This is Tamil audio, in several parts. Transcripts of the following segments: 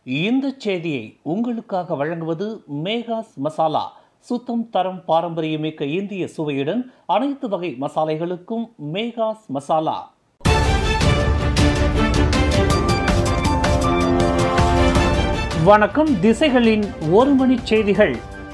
இந்த செய்தியை உங்களுக்காக வழங்குவது மேகாஸ் மசாலா சுத்தம் தரம் பாரம்பரியமிக்க இந்திய சுவையுடன் அனைத்து வகை மசாலைகளுக்கும் மேகாஸ் மசாலா வணக்கம் திசைகளின் ஒரு மணி செய்திகள்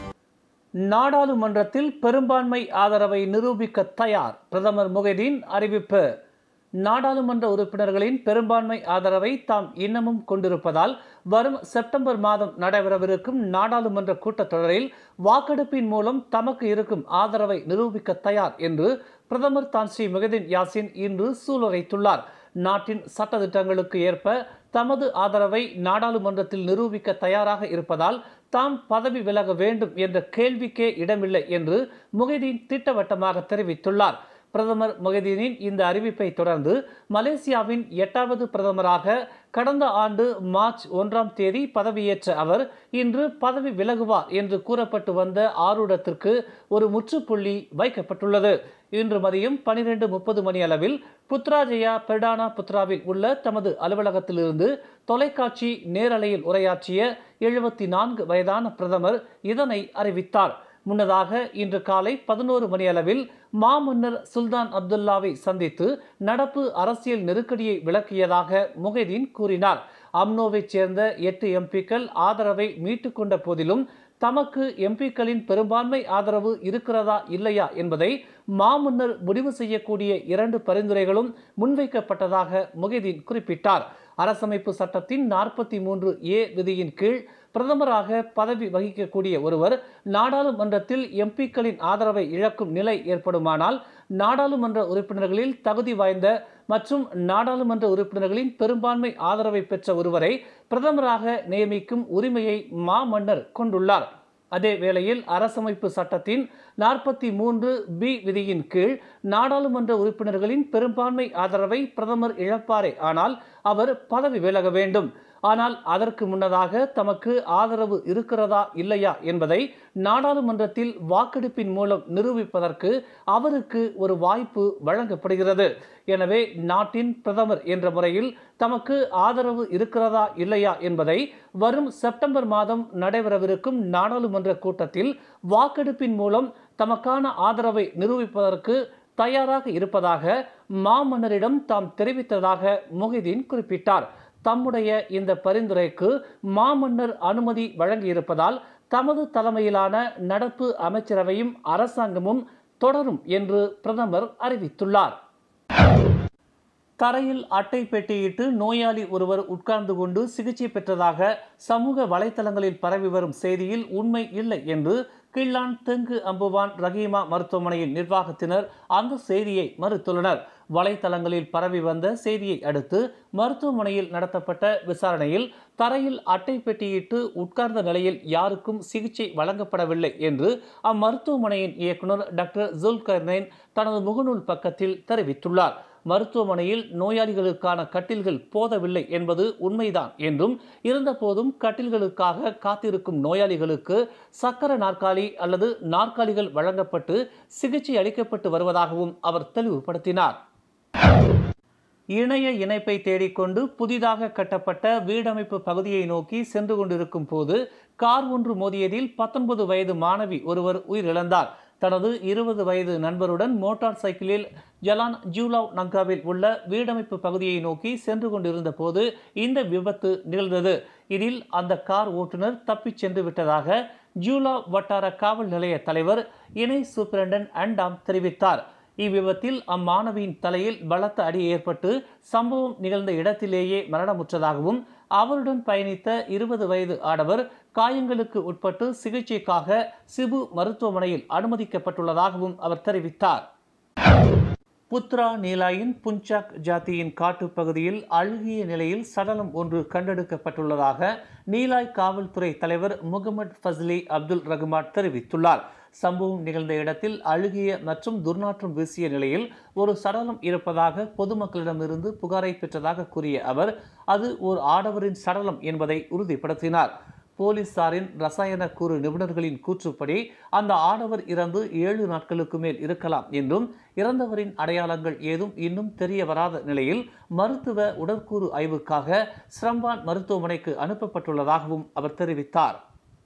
நாடாளுமன்றத்தில் பெரும்பான்மை ஆதரவை நிரூபிக்க தயார் பிரதமர் முகைதீன் அறிவிப்பு நாடாளுமன்ற உறுப்பினர்களின் பெரும்பான்மை ஆதரவை தாம் இன்னமும் கொண்டிருப்பதால் வரும் செப்டம்பர் மாதம் நடைபெறவிருக்கும் நாடாளுமன்ற கூட்டத்தொடரில் வாக்கெடுப்பின் மூலம் தமக்கு இருக்கும் ஆதரவை நிரூபிக்க தயார் என்று பிரதமர் தான் ஸ்ரீ முகதீன் யாசின் இன்று சூளுரைத்துள்ளார் நாட்டின் சட்டத்திட்டங்களுக்கு ஏற்ப தமது ஆதரவை நாடாளுமன்றத்தில் நிரூபிக்க தயாராக இருப்பதால் தாம் பதவி விலக வேண்டும் என்ற கேள்விக்கே இடமில்லை என்று முகைதீன் திட்டவட்டமாக தெரிவித்துள்ளார் பிரதமர் முகைதீனின் இந்த அறிவிப்பை தொடர்ந்து மலேசியாவின் எட்டாவது பிரதமராக கடந்த ஆண்டு மார்ச் ஒன்றாம் தேதி பதவியேற்ற அவர் இன்று பதவி விலகுவார் என்று கூறப்பட்டு வந்த ஆரூடத்திற்கு ஒரு முற்றுப்புள்ளி வைக்கப்பட்டுள்ளது இன்று மதியம் பனிரெண்டு முப்பது மணி அளவில் புத்ராஜயா பெர்டானா புத்ராவில் உள்ள தமது அலுவலகத்திலிருந்து தொலைக்காட்சி நேரலையில் உரையாற்றிய எழுபத்தி நான்கு வயதான பிரதமர் இதனை அறிவித்தார் முன்னதாக இன்று காலை பதினோரு மணி அளவில் மாமன்னர் சுல்தான் அப்துல்லாவை சந்தித்து நடப்பு அரசியல் நெருக்கடியை விளக்கியதாக முகைதீன் கூறினார் அம்னோவைச் சேர்ந்த எட்டு எம்பிக்கள் ஆதரவை மீட்டுக்கொண்ட போதிலும் தமக்கு எம்பிக்களின் பெரும்பான்மை ஆதரவு இருக்கிறதா இல்லையா என்பதை மாமன்னர் முடிவு செய்யக்கூடிய இரண்டு பரிந்துரைகளும் முன்வைக்கப்பட்டதாக முகைதீன் குறிப்பிட்டார் அரசமைப்பு சட்டத்தின் நாற்பத்தி மூன்று ஏ விதியின் கீழ் பிரதமராக பதவி வகிக்கக்கூடிய ஒருவர் நாடாளுமன்றத்தில் எம்பிக்களின் ஆதரவை இழக்கும் நிலை ஏற்படுமானால் நாடாளுமன்ற உறுப்பினர்களில் தகுதி வாய்ந்த மற்றும் நாடாளுமன்ற உறுப்பினர்களின் பெரும்பான்மை ஆதரவை பெற்ற ஒருவரை பிரதமராக நியமிக்கும் உரிமையை மாமன்னர் கொண்டுள்ளார் அதே வேளையில் அரசமைப்பு சட்டத்தின் நாற்பத்தி மூன்று பி விதியின் கீழ் நாடாளுமன்ற உறுப்பினர்களின் பெரும்பான்மை ஆதரவை பிரதமர் இழப்பாரே ஆனால் அவர் பதவி விலக வேண்டும் ஆனால் அதற்கு முன்னதாக தமக்கு ஆதரவு இருக்கிறதா இல்லையா என்பதை நாடாளுமன்றத்தில் வாக்கெடுப்பின் மூலம் நிரூபிப்பதற்கு அவருக்கு ஒரு வாய்ப்பு வழங்கப்படுகிறது எனவே நாட்டின் பிரதமர் என்ற முறையில் தமக்கு ஆதரவு இருக்கிறதா இல்லையா என்பதை வரும் செப்டம்பர் மாதம் நடைபெறவிருக்கும் நாடாளுமன்ற கூட்டத்தில் வாக்கெடுப்பின் மூலம் தமக்கான ஆதரவை நிரூபிப்பதற்கு தயாராக இருப்பதாக மாமன்னரிடம் தாம் தெரிவித்ததாக முஹிதீன் குறிப்பிட்டார் தம்முடைய இந்த பரிந்துரைக்கு மாமன்னர் அனுமதி வழங்கியிருப்பதால் தமது தலைமையிலான நடப்பு அமைச்சரவையும் அரசாங்கமும் தொடரும் என்று பிரதமர் அறிவித்துள்ளார் தரையில் அட்டை பெட்டியிட்டு நோயாளி ஒருவர் உட்கார்ந்து கொண்டு சிகிச்சை பெற்றதாக சமூக வலைத்தளங்களில் பரவி வரும் செய்தியில் உண்மை இல்லை என்று கிள்ளான் தெங்கு அம்புவான் ரஹீமா மருத்துவமனையின் நிர்வாகத்தினர் அந்த செய்தியை மறுத்துள்ளனர் வலைத்தளங்களில் பரவி வந்த செய்தியை அடுத்து மருத்துவமனையில் நடத்தப்பட்ட விசாரணையில் தரையில் அட்டை பெட்டியிட்டு உட்கார்ந்த நிலையில் யாருக்கும் சிகிச்சை வழங்கப்படவில்லை என்று அம்மருத்துவமனையின் இயக்குநர் டாக்டர் ஜுல்கர்னைன் தனது முகநூல் பக்கத்தில் தெரிவித்துள்ளார் மருத்துவமனையில் நோயாளிகளுக்கான கட்டில்கள் போதவில்லை என்பது உண்மைதான் என்றும் இருந்தபோதும் கட்டில்களுக்காக காத்திருக்கும் நோயாளிகளுக்கு சக்கர நாற்காலி அல்லது நாற்காலிகள் வழங்கப்பட்டு சிகிச்சை அளிக்கப்பட்டு வருவதாகவும் அவர் தெளிவுபடுத்தினார் இணைய இணைப்பை தேடிக்கொண்டு புதிதாக கட்டப்பட்ட வீடமைப்பு பகுதியை நோக்கி சென்று கொண்டிருக்கும் போது கார் ஒன்று மோதியதில் பத்தொன்பது வயது மாணவி ஒருவர் உயிரிழந்தார் தனது இருபது வயது நண்பருடன் மோட்டார் சைக்கிளில் ஜலான் ஜூலாவ் நங்காவில் உள்ள வீடமைப்பு பகுதியை நோக்கி சென்று கொண்டிருந்த போது இந்த விபத்து நிகழ்ந்தது இதில் அந்த கார் ஓட்டுநர் தப்பிச் சென்று விட்டதாக ஜூலா வட்டார காவல் நிலைய தலைவர் இணை சூப்பரண்டன் அண்டாம் தெரிவித்தார் இவ்விபத்தில் அம்மாணவியின் தலையில் பலத்த அடி ஏற்பட்டு சம்பவம் நிகழ்ந்த இடத்திலேயே மரணமுற்றதாகவும் அவருடன் பயணித்த இருபது வயது ஆடவர் காயங்களுக்கு உட்பட்டு சிகிச்சைக்காக சிபு மருத்துவமனையில் அனுமதிக்கப்பட்டுள்ளதாகவும் அவர் தெரிவித்தார் புத்ரா நீலாயின் புஞ்சாக் ஜாத்தியின் காட்டுப் பகுதியில் அழுகிய நிலையில் சடலம் ஒன்று கண்டெடுக்கப்பட்டுள்ளதாக நீலாய் காவல்துறை தலைவர் முகமது ஃபஸ்லி அப்துல் ரஹ்மான் தெரிவித்துள்ளார் சம்பவம் நிகழ்ந்த இடத்தில் அழுகிய மற்றும் துர்நாற்றம் வீசிய நிலையில் ஒரு சடலம் இருப்பதாக பொதுமக்களிடமிருந்து புகாரை பெற்றதாக கூறிய அவர் அது ஒரு ஆடவரின் சடலம் என்பதை உறுதிப்படுத்தினார் போலீசாரின் ரசாயன கூறு நிபுணர்களின் கூற்றுப்படி அந்த ஆடவர் இறந்து ஏழு நாட்களுக்கு மேல் இருக்கலாம் என்றும் இறந்தவரின் அடையாளங்கள் ஏதும் இன்னும் தெரிய வராத நிலையில் மருத்துவ உடற்கூறு ஆய்வுக்காக ஸ்ரம்பான் மருத்துவமனைக்கு அனுப்பப்பட்டுள்ளதாகவும் அவர் தெரிவித்தார்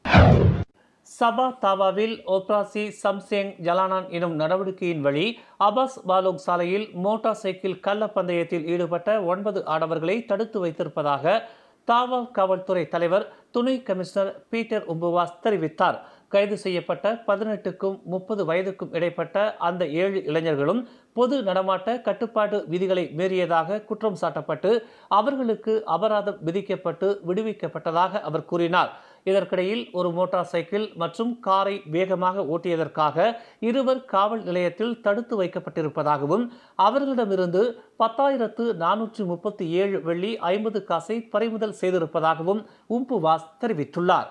சபா தாவாவில் ஓப்ராசி சம்சேங் ஜலானான் எனும் நடவடிக்கையின் வழி அபாஸ் பாலோக் சாலையில் மோட்டார் சைக்கிள் கள்ள பந்தயத்தில் ஈடுபட்ட ஒன்பது ஆடவர்களை தடுத்து வைத்திருப்பதாக தாவா காவல்துறை தலைவர் துணை கமிஷனர் பீட்டர் உம்புவாஸ் தெரிவித்தார் கைது செய்யப்பட்ட பதினெட்டுக்கும் முப்பது வயதுக்கும் இடைப்பட்ட அந்த ஏழு இளைஞர்களும் பொது நடமாட்ட கட்டுப்பாட்டு விதிகளை மீறியதாக குற்றம் சாட்டப்பட்டு அவர்களுக்கு அபராதம் விதிக்கப்பட்டு விடுவிக்கப்பட்டதாக அவர் கூறினார் இதற்கிடையில் ஒரு மோட்டார் சைக்கிள் மற்றும் காரை வேகமாக ஓட்டியதற்காக இருவர் காவல் நிலையத்தில் தடுத்து வைக்கப்பட்டிருப்பதாகவும் அவர்களிடமிருந்து பத்தாயிரத்து நானூற்று முப்பத்தி ஏழு வெள்ளி ஐம்பது காசை பறிமுதல் செய்திருப்பதாகவும் உம்புவாஸ் தெரிவித்துள்ளார்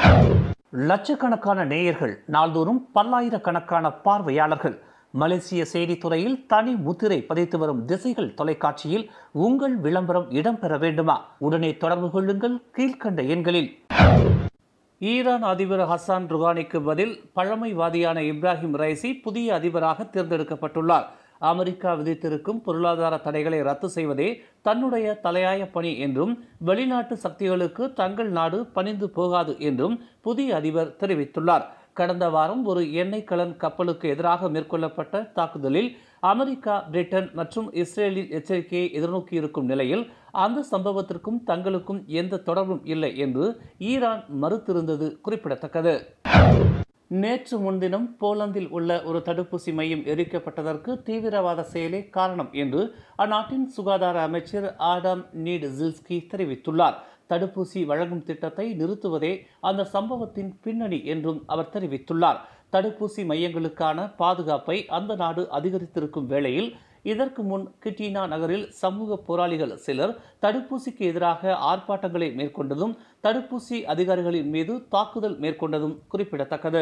லட்சக்கணக்கான நேயர்கள் நாள்தோறும் பல்லாயிரக்கணக்கான பார்வையாளர்கள் மலேசிய செய்தித்துறையில் தனி முத்திரை பதித்து வரும் திசைகள் தொலைக்காட்சியில் உங்கள் விளம்பரம் இடம்பெற வேண்டுமா உடனே தொடர்பு கொள்ளுங்கள் கீழ்கண்ட எண்களில் ஈரான் அதிபர் ஹசான் ருகானிக்கு பதில் பழமைவாதியான இப்ராஹிம் ரைசி புதிய அதிபராக தேர்ந்தெடுக்கப்பட்டுள்ளார் அமெரிக்கா விதித்திருக்கும் பொருளாதார தடைகளை ரத்து செய்வதே தன்னுடைய தலையாய பணி என்றும் வெளிநாட்டு சக்திகளுக்கு தங்கள் நாடு பணிந்து போகாது என்றும் புதிய அதிபர் தெரிவித்துள்ளார் கடந்த வாரம் ஒரு எண்ணெய் கலன் கப்பலுக்கு எதிராக மேற்கொள்ளப்பட்ட தாக்குதலில் அமெரிக்கா பிரிட்டன் மற்றும் இஸ்ரேலின் எச்சரிக்கையை எதிர்நோக்கியிருக்கும் நிலையில் அந்த சம்பவத்திற்கும் தங்களுக்கும் எந்த தொடர்பும் இல்லை என்று ஈரான் மறுத்திருந்தது குறிப்பிடத்தக்கது நேற்று முன்தினம் போலந்தில் உள்ள ஒரு தடுப்பூசி மையம் எரிக்கப்பட்டதற்கு தீவிரவாத செயலே காரணம் என்று அந்நாட்டின் சுகாதார அமைச்சர் ஆடாம் நீட் ஜில்ஸ்கி தெரிவித்துள்ளார் தடுப்பூசி வழங்கும் திட்டத்தை நிறுத்துவதே அந்த சம்பவத்தின் பின்னணி என்றும் அவர் தெரிவித்துள்ளார் தடுப்பூசி மையங்களுக்கான பாதுகாப்பை அந்த நாடு அதிகரித்திருக்கும் வேளையில் இதற்கு முன் கிட்டினா நகரில் சமூக போராளிகள் சிலர் தடுப்பூசிக்கு எதிராக ஆர்ப்பாட்டங்களை மேற்கொண்டதும் தடுப்பூசி அதிகாரிகளின் மீது தாக்குதல் மேற்கொண்டதும் குறிப்பிடத்தக்கது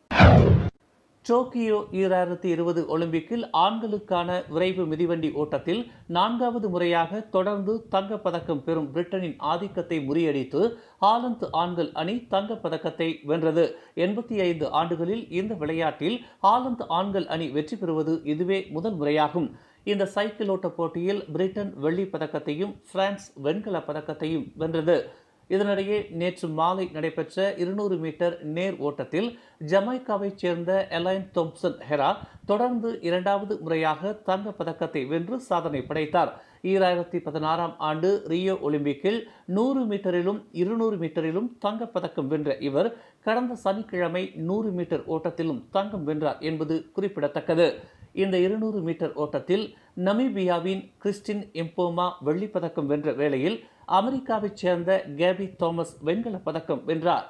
டோக்கியோ ஈராயிரத்தி இருபது ஒலிம்பிக்கில் ஆண்களுக்கான விரைவு மிதிவண்டி ஓட்டத்தில் நான்காவது முறையாக தொடர்ந்து தங்கப்பதக்கம் பெறும் பிரிட்டனின் ஆதிக்கத்தை முறியடித்து ஹாலந்து ஆண்கள் அணி தங்கப்பதக்கத்தை வென்றது எண்பத்தி ஐந்து ஆண்டுகளில் இந்த விளையாட்டில் ஹாலந்து ஆண்கள் அணி வெற்றி பெறுவது இதுவே முதல் முறையாகும் இந்த சைக்கிள் ஓட்ட போட்டியில் பிரிட்டன் வெள்ளிப் பதக்கத்தையும் பிரான்ஸ் வெண்கலப் பதக்கத்தையும் வென்றது இதனிடையே நேற்று மாலை நடைபெற்ற இருநூறு மீட்டர் நேர் ஓட்டத்தில் ஜமைக்காவைச் சேர்ந்த எலைன் தோம்சன் ஹெரா தொடர்ந்து இரண்டாவது முறையாக தங்கப் பதக்கத்தை வென்று சாதனை படைத்தார் ஈராயிரத்தி பதினாறாம் ஆண்டு ரியோ ஒலிம்பிக்கில் நூறு மீட்டரிலும் இருநூறு மீட்டரிலும் தங்கப் பதக்கம் வென்ற இவர் கடந்த சனிக்கிழமை நூறு மீட்டர் ஓட்டத்திலும் தங்கம் வென்றார் என்பது குறிப்பிடத்தக்கது இந்த இருநூறு மீட்டர் ஓட்டத்தில் நமீபியாவின் கிறிஸ்டின் எம்போமா வெள்ளிப் பதக்கம் வென்ற வேளையில் அமெரிக்காவைச் சேர்ந்த கேபி தோமஸ் வெண்கலப் பதக்கம் வென்றார்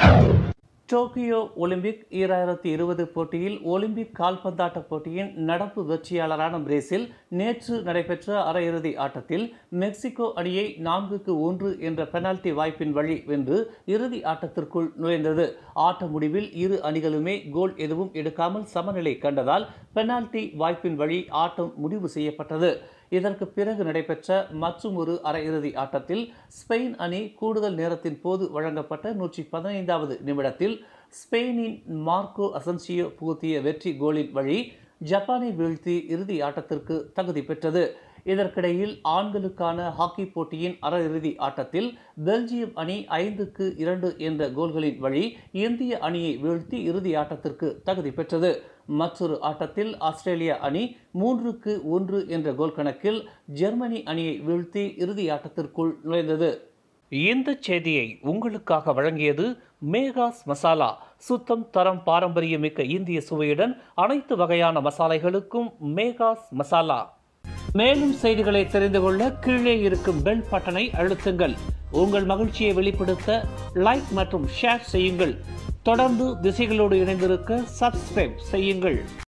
டோக்கியோ ஒலிம்பிக் ஈராயிரத்தி இருபது போட்டியில் ஒலிம்பிக் கால்பந்தாட்ட போட்டியின் நடப்பு வெற்றியாளரான பிரேசில் நேற்று நடைபெற்ற அரையிறுதி ஆட்டத்தில் மெக்சிகோ அணியை நான்குக்கு ஒன்று என்ற பெனால்டி வாய்ப்பின் வழி வென்று இறுதி ஆட்டத்திற்குள் நுழைந்தது ஆட்ட முடிவில் இரு அணிகளுமே கோல் எதுவும் எடுக்காமல் சமநிலை கண்டதால் பெனால்டி வாய்ப்பின் வழி ஆட்டம் முடிவு செய்யப்பட்டது இதற்கு பிறகு நடைபெற்ற மற்றும் ஒரு அரையிறுதி ஆட்டத்தில் ஸ்பெயின் அணி கூடுதல் நேரத்தின் போது வழங்கப்பட்ட நூற்றி பதினைந்தாவது நிமிடத்தில் ஸ்பெயினின் மார்க்கோ அசன்சியோ புகுத்திய வெற்றி கோலின் வழி ஜப்பானை வீழ்த்தி இறுதி ஆட்டத்திற்கு தகுதி பெற்றது இதற்கிடையில் ஆண்களுக்கான ஹாக்கி போட்டியின் அரையிறுதி ஆட்டத்தில் பெல்ஜியம் அணி ஐந்துக்கு இரண்டு என்ற கோல்களின் வழி இந்திய அணியை வீழ்த்தி இறுதி ஆட்டத்திற்கு தகுதி பெற்றது மற்றொரு ஆட்டத்தில் ஆஸ்திரேலியா அணி மூன்றுக்கு ஒன்று என்ற கோல் கணக்கில் ஜெர்மனி அணியை வீழ்த்தி இறுதி ஆட்டத்திற்குள் நுழைந்தது இந்த செய்தியை உங்களுக்காக வழங்கியது மேகாஸ் மசாலா சுத்தம் தரம் பாரம்பரியமிக்க இந்திய சுவையுடன் அனைத்து வகையான மசாலைகளுக்கும் மேகாஸ் மசாலா மேலும் செய்திகளை தெரிந்து கொள்ள கீழே இருக்கும் பெல் பட்டனை அழுத்துங்கள் உங்கள் மகிழ்ச்சியை வெளிப்படுத்த லைக் மற்றும் ஷேர் செய்யுங்கள் தொடர்ந்து திசைகளோடு இணைந்திருக்க சப்ஸ்கிரைப் செய்யுங்கள்